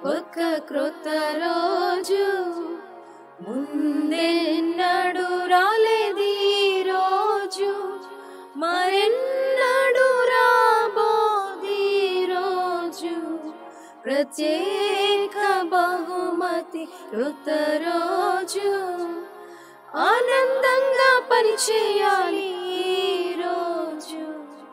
ఒక క్రొత్త రోజు ముందెన్నడు రాలేది రోజు మరెన్నడు రాబోది రోజు ప్రత్యేక బహుమతి కృత రోజు ఆనందంగా పనిచేయాలి ఈ రోజు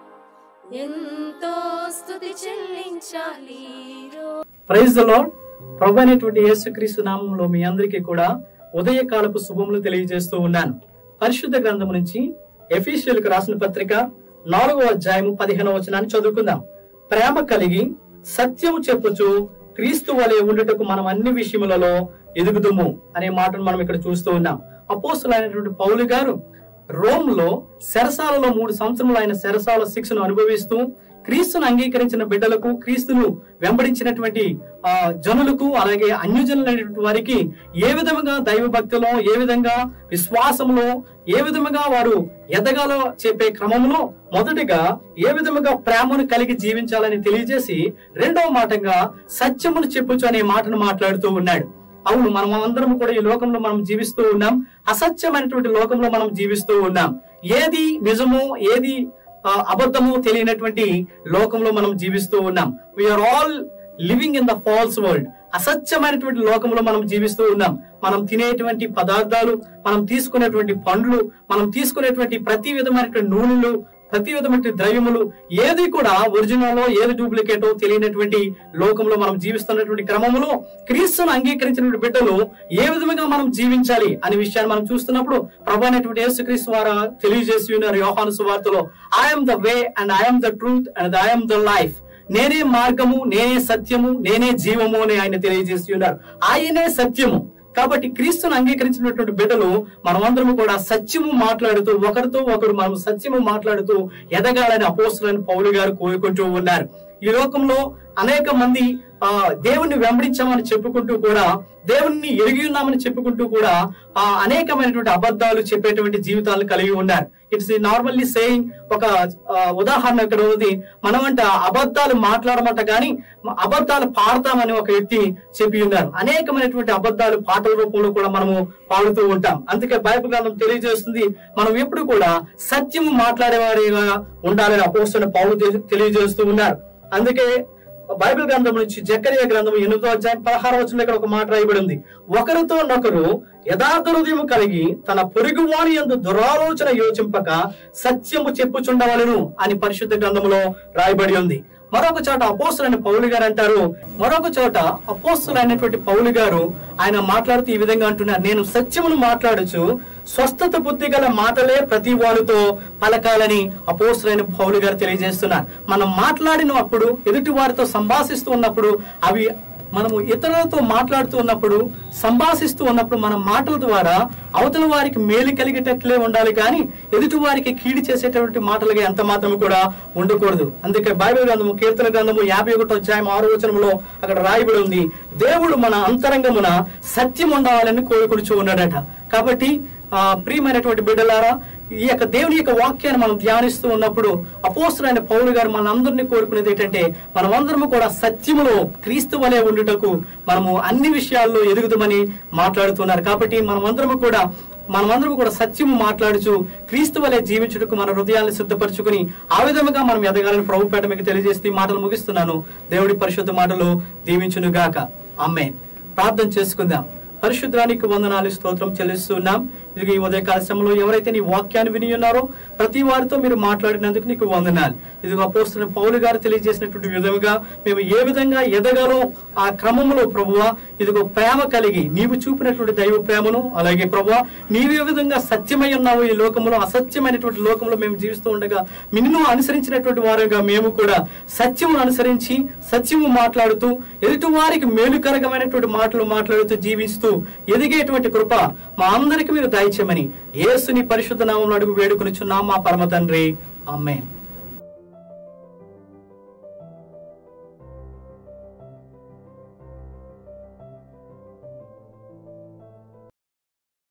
ఎంతో స్థుతి చెల్లించాలి ఈ రోజు ప్రైజ్ ద లార్డ్ ప్రభు అయినటువంటి యేసుక్రీస్తు నామంలో మీ అందరికీ కూడా ఉదయకాలపు శుభములు తెలియజేస్తూ ఉన్నాను పరిశుద్ధ గ్రంథం నుంచి ఎఫీషియల్కు రాసిన పత్రిక నాలుగవ అధ్యాయము పదిహేనవ వచనాన్ని చదువుకుందాం ప్రేమ కలిగి సత్యము చెప్పుచు క్రీస్తు వలె ఉండుటకు మనం అన్ని విషయములలో ఎదుగుదుము అనే మాటను మనం ఇక్కడ చూస్తూ ఉన్నాం అపోస్తులైనటువంటి పౌలు గారు రోమ్ లో సెరసాలలో మూడు సంవత్సరములు ఆయన సెరసాల శిక్షను అనుభవిస్తూ క్రీస్తును అంగీకరించిన బిడ్డలకు క్రీస్తును వెంబడించినటువంటి ఆ జనులకు అలాగే అన్యజనులైనటువంటి వారికి ఏ విధముగా దైవ భక్తిలో ఏ విధంగా విశ్వాసంలో ఏ విధముగా వారు ఎదగాలో చెప్పే క్రమంలో మొదటిగా ఏ విధముగా ప్రేమను కలిగి జీవించాలని తెలియజేసి రెండవ మాటగా సత్యమును చెప్పుచు అనే మాటను మాట్లాడుతూ ఉన్నాడు అవును మనం అందరం కూడా ఈ లోకంలో మనం జీవిస్తూ ఉన్నాం అసత్యమైనటువంటి లోకంలో మనం జీవిస్తూ ఉన్నాం ఏది నిజమో ఏది ఆ, అబద్ధమో తెలియనటువంటి లోకంలో మనం జీవిస్తూ ఉన్నాం we are all living in the false world అసత్యమైనటువంటి లోకంలో మనం జీవిస్తూ ఉన్నాం మనం తినేటువంటి పదార్థాలు మనం తీసుకునేటువంటి పండ్లు మనం తీసుకునేటువంటి ప్రతి విధమైనటువంటి నూనెలు ప్రతి విధమైన ద్రవ్యములు ఏది కూడా ఒరిజినల్ ఏది డూప్లికేటో తెలియనటువంటి లోకంలో మనం జీవిస్తున్నటువంటి క్రమంలో క్రీస్తును అంగీకరించినటువంటి బిడ్డలు ఏ విధంగా మనం జీవించాలి అనే విషయాన్ని మనం చూస్తున్నప్పుడు ప్రభు అయినటువంటి యేసుక్రీస్తు వారు తెలియజేసి ఉన్నారు యోహాను సువార్తలో I am the way and I am the truth and I am the life నేనే మార్గము నేనే సత్యము నేనే జీవము అని ఆయన తెలియజేసి ఉన్నారు ఆయనే సత్యము కాబట్టి క్రీస్తును అంగీకరించినటువంటి బిడ్డలు మనమందరము కూడా సత్యము మాట్లాడుతూ ఒకరితో ఒకరు మనం సత్యము మాట్లాడుతూ ఎదగాలని అపోస్తులని పౌలు గారు కోరుకుంటూ ఉన్నారు ఈ లోకంలో అనేక మంది ఆ దేవుణ్ణి వెంబడించామని చెప్పుకుంటూ కూడా దేవుణ్ణి ఎరిగి ఉన్నామని చెప్పుకుంటూ కూడా ఆ అనేకమైనటువంటి అబద్ధాలు చెప్పేటువంటి జీవితాలను కలిగి ఉన్నారు ఇట్స్ నార్మల్లీ సేయింగ్ ఒక ఆ, ఉదాహరణ ఇక్కడ ఉంది మనమంట అబద్ధాలు మాట్లాడమంట కానీ అబద్ధాలు పాడతామని ఒక వ్యక్తి చెప్పి ఉన్నారు అనేకమైనటువంటి అబద్ధాలు పాటల రూపంలో కూడా మనము పాడుతూ ఉంటాం అందుకే బైబిల్ గ్రంథం తెలియజేస్తుంది మనం ఎప్పుడు కూడా సత్యము మాట్లాడేవారిగా ఉండాలని అపోస్తున్న పౌలు తె- తెలియజేస్తూ ఉన్నారు అందుకే బైబిల్ గ్రంథం నుంచి జకరియా గ్రంథం ఎనిమిదో అధ్యాయం పదహారు వచ్చిన ఇక్కడ ఒక మాట రాయబడి ఉంది ఒకరితో నొకరు యథార్థ హృదయం కలిగి తన పొరుగు వారి యందు దురాలోచన యోచింపక సత్యము చెప్పుచుండవలను అని పరిశుద్ధ గ్రంథంలో రాయబడి ఉంది మరొక చోట అపోస్తులైన పౌలు గారు అంటారు మరొక చోట అపోస్తులైనటువంటి పౌలు గారు ఆయన మాట్లాడుతూ ఈ విధంగా అంటున్నారు నేను సత్యమును మాట్లాడుచు స్వస్థత బుద్ధి గల మాటలే ప్రతి వారితో పలకాలని అపోస్తులైన పౌలు గారు తెలియజేస్తున్నారు మనం మాట్లాడినప్పుడు ఎదుటి వారితో సంభాషిస్తూ ఉన్నప్పుడు అవి మనము ఇతరులతో మాట్లాడుతూ ఉన్నప్పుడు సంభాషిస్తూ ఉన్నప్పుడు మన మాటల ద్వారా అవతల వారికి మేలు కలిగేటట్లే ఉండాలి కానీ ఎదుటి వారికి కీడి చేసేటటువంటి మాటలుగా ఎంత మాత్రం కూడా ఉండకూడదు అందుకే బైబిల్ గ్రంథము కీర్తన గ్రంథము యాభై ఒకటో అధ్యాయం ఆరో వచనంలో అక్కడ రాయబడి ఉంది దేవుడు మన అంతరంగమున సత్యం ఉండాలని కోరుకుడుచు ఉన్నాడట కాబట్టి ఆ ప్రియమైనటువంటి బిడ్డలారా ఈ యొక్క దేవుని యొక్క వాక్యాన్ని మనం ధ్యానిస్తూ ఉన్నప్పుడు అపోస్తులైన పౌలు గారు మనందరినీ కోరుకునేది ఏంటంటే మనమందరము కూడా సత్యములో క్రీస్తు వలె ఉండుటకు మనము అన్ని విషయాల్లో ఎదుగుదామని మాట్లాడుతున్నారు కాబట్టి మనమందరము కూడా మనమందరం కూడా సత్యము మాట్లాడుచు క్రీస్తు వలె జీవించుటకు మన హృదయాన్ని సిద్ధపరచుకుని ఆ విధముగా మనం ఎదగాలని ప్రభుపేట మీకు తెలియజేస్తే ఈ మాటలు ముగిస్తున్నాను దేవుడి పరిశుద్ధ మాటలు దీవించును గాక అమ్మే ప్రార్థన చేసుకుందాం పరిశుద్ధానికి వందనాలు స్తోత్రం చెల్లిస్తున్నాం ఇది ఈ ఉదయకాల సమయంలో ఎవరైతే నీ వాక్యాన్ని విని ఉన్నారో ప్రతి వారితో మీరు మాట్లాడినందుకు నీకు వందనాలు ఇదిగో అపోస్తున్న పౌలు గారు తెలియజేసినటువంటి విధముగా మేము ఏ విధంగా ఎదగాలో ఆ క్రమంలో ప్రభువ ఇదిగో ప్రేమ కలిగి నీవు చూపినటువంటి దైవ ప్రేమను అలాగే ప్రభువ నీవు ఏ విధంగా సత్యమై ఉన్నావు ఈ లోకంలో అసత్యమైనటువంటి లోకంలో మేము జీవిస్తూ ఉండగా నిన్ను అనుసరించినటువంటి వారుగా మేము కూడా సత్యమును అనుసరించి సత్యము మాట్లాడుతూ ఎదుటి వారికి మేలుకరగమైనటువంటి మాటలు మాట్లాడుతూ జీవిస్తూ ఎదిగేటువంటి కృప మా అందరికి మీరు దయచేయమని యేసుని పరిశుద్ధ నామంలో అడుగు వేడుకునిచున్నాం మా పరమ తండ్రి ఆమేన్